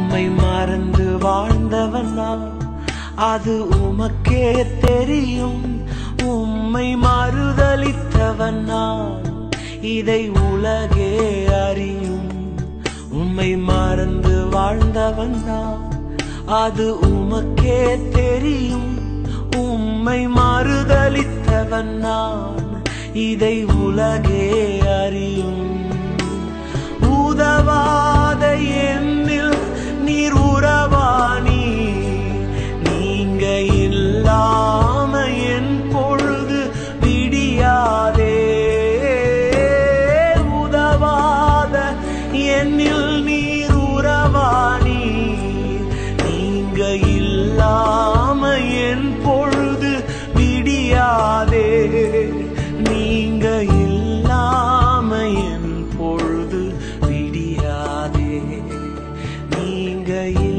உம்மை மறந்து வாழ்ந்தவன் நான் அது உமக்கே தெரியும் உம்மை மறுதலித்தவன் நான் இதை உலகே அறியும் உம்மை மறந்து வாழ்ந்தவன் நான் அது உமக்கே தெரியும் உம்மை மறுதலித்தவன் நான் இதை உலகே அறியும் உதவாத என்னில் நீர் உறவாணி நீங்க இல்லாம என் பொழுது விடியாதே உதவாத என்னில் நீர் உறவாணி நீங்க இல்லாம என் பொழுது விடியாதே நீங்க இல்லாம என் பொழுது விடியாதே நீங்க